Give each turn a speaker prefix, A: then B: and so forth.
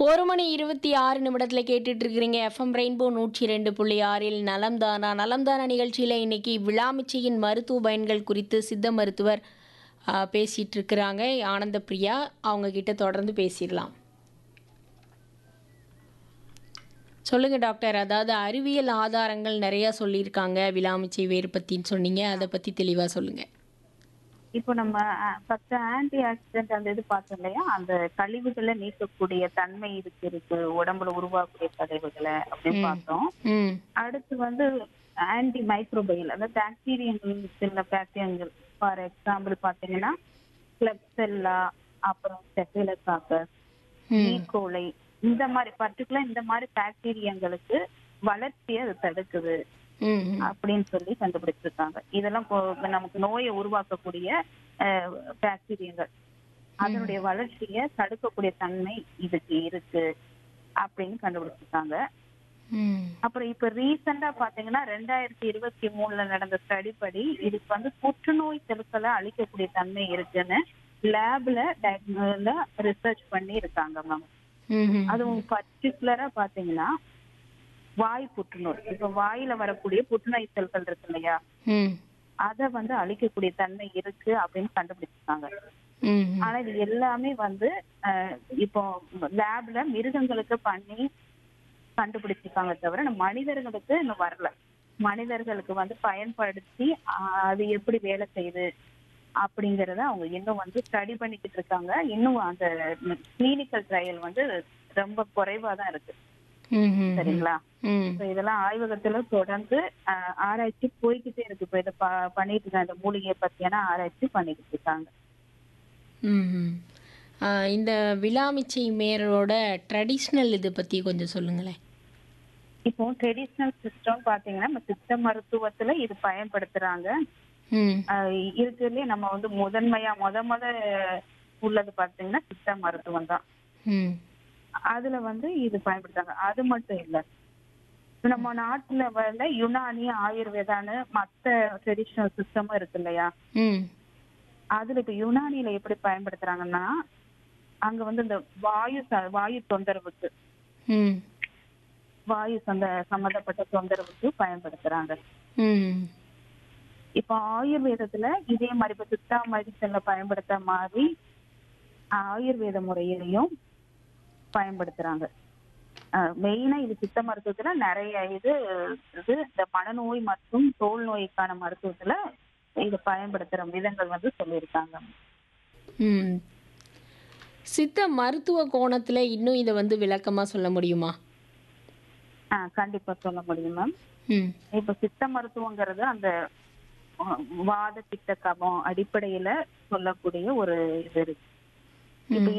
A: ஒரு மணி இருபத்தி ஆறு நிமிடத்தில் கேட்டுட்டு இருக்கிறீங்க எஃப்எம் ரெயின்போ நூற்றி ரெண்டு புள்ளி ஆறில் நலம்தானா நலம்தானா நிகழ்ச்சியில் இன்னைக்கு விழாமிச்சையின் மருத்துவ பயன்கள் குறித்து சித்த மருத்துவர் ஆ, பேசிட்டு இருக்கிறாங்க ஆனந்த பிரியா அவங்க கிட்ட தொடர்ந்து பேசிடலாம் சொல்லுங்க டாக்டர் அதாவது அறிவியல் ஆதாரங்கள் நிறைய சொல்லியிருக்காங்க விழாமிச்சை வேறு பத்தின்னு சொன்னீங்க அதை பத்தி தெளிவா சொல்லுங்க
B: இப்போ நம்ம ஃபர்ஸ்ட் ஆன்டி ஆக்சிடென்ட் அந்த இது பார்த்தோம் இல்லையா அந்த கழிவுகளை நீக்கக்கூடிய தன்மை இதுக்கு இருக்கு உடம்புல உருவாக்கக்கூடிய கழிவுகளை அப்படின்னு பார்த்தோம்
A: ம்
B: அடுத்து வந்து ஆன்டி மைக்ரோபைல் அதாவது பாக்டீரியங்கள் சில பாக்டீரியங்கள் ஃபார் எக்ஸாம்பிள் பார்த்தீங்கன்னா கிளப்செல்லா அப்புறம் செஃபிலோகாக்கஸ்
A: ம்
B: ஈகோலை இந்த மாதிரி பர்டிகுலர் இந்த மாதிரி பாக்டீரியங்களுக்கு வளர்ச்சியை அது தடுக்குது
A: ம் ம்.
B: அப்படின்னு சொல்லி கண்டுபிடிச்சிருக்காங்க இதெல்லாம் கொ- நமக்கு நோயை உருவாக்கக்கூடிய பாக்டீரியங்கள் அதனுடைய வளர்ச்சியை தடுக்கக்கூடிய தன்மை இதுக்கு இருக்கு அப்படின்னு கண்டுபிடிச்சிருக்காங்க
A: ம்
B: அப்புறம் இப்ப ரீசெண்டா பாத்தீங்கன்னா ரெண்டாயிரத்தி இருபத்தி மூணுல நடந்த ஸ்டடி படி இதுக்கு வந்து புற்றுநோய் செலுக்களை அழிக்கக்கூடிய தன்மை இருக்குன்னு லேப்ல ரிசர்ச் பண்ணி இருக்காங்க மேம்
A: ம் ம்.
B: அதுவும் பர்டிகுலரா பாத்தீங்கன்னா வாய் புற்றுநோய் இப்ப வாயில வரக்கூடிய புற்றுநோய் செல்கள் இருக்கு இல்லையா
A: ம்
B: அத வந்து அழிக்கக்கூடிய தன்மை இருக்கு அப்படின்னு கண்டுபிடிச்சிருக்காங்க
A: ம் ம்.
B: ஆனா இது எல்லாமே வந்து அஹ், இப்போ லேப்ல மிருகங்களுக்கு பண்ணி கண்டுபிடிச்சிருக்காங்க தவிர நம்ம மனிதர்களுக்கு இன்னும் வரல மனிதர்களுக்கு வந்து பயன்படுத்தி அஹ், அது எப்படி வேலை செய்யுது அப்படிங்கறத அவங்க இன்னும் வந்து ஸ்டடி பண்ணிக்கிட்டு இருக்காங்க இன்னும் அந்த கிளினிக்கல் ட்ரையல் வந்து ரொம்ப குறைவா தான் இருக்கு
A: ம் ம்.
B: சரிங்களா
A: ம்
B: இப்ப இதெல்லாம் ஆய்வகத்துல தொடர்ந்து அஹ், ஆராய்ச்சி போய்கிட்டே இருக்கு இப்ப இதை ப- பண்ணிட்டு இருக்காங்க இந்த மூலிகையை பத்தியான ஆராய்ச்சி பண்ணிக்கிட்டு இருக்காங்க
A: ம்ஹும். ஆ, இந்த விழாமிச்சை மேரோட ட்ரெடிஷ்னல் இது பற்றி கொஞ்சம் சொல்லுங்களேன்
B: இப்போ ட்ரெடிஷ்னல் சிஸ்டம் பாத்தீங்கன்னா நம்ம சித்த மருத்துவத்துல இது பயன்படுத்துறாங்க
A: ம்
B: அஹ், இருக்கிறதுலயே நம்ம வந்து முதன்மையா முத முத உள்ளது பாத்தீங்கன்னா சித்த மருத்துவம் தான்
A: ம்
B: அதுல வந்து இது பயன்படுத்தாங்க அது மட்டும் இல்ல இப்ப நம்ம நாட்டுல வர யுனானி ஆயுர்வேதான்னு மத்த ட்ரெடிஷ்னல் சிஸ்டமும் இருக்கு இல்லையா
A: ம்
B: அதுல இப்ப யுனானில எப்படி பயன்படுத்துறாங்கன்னா அங்க வந்து இந்த வாயு ச- வாயு தொந்தரவுக்கு
A: ம்
B: வாயு சந்த சம்பந்தப்பட்ட தொந்தரவுக்கு பயன்படுத்துறாங்க
A: ம்
B: இப்ப ஆயுர்வேதத்துல இதே மாதிரி இப்ப சித்தா மெடிசன்ல பயன்படுத்த மாதிரி ஆயுர்வேத முறையிலையும் பயன்படுத்துறாங்க மெயினா இது சித்த மருத்துவத்துல நிறைய இது இது இந்த மனநோய் மற்றும் தோல் நோய்க்கான மருத்துவத்துல இது பயன்படுத்துற விதங்கள் வந்து சொல்லியிருக்காங்க
A: ம் சித்த மருத்துவ கோணத்தில் இன்னும் இதை வந்து விளக்கமாக சொல்ல முடியுமா
B: ஆஹ் கண்டிப்பா சொல்ல முடியும் மேம்
A: ம்
B: இப்ப சித்த மருத்துவங்கிறது அந்த அஹ், வாத பித்த கபம் அடிப்படையில சொல்லக்கூடிய ஒரு இது இருக்கு இப்ப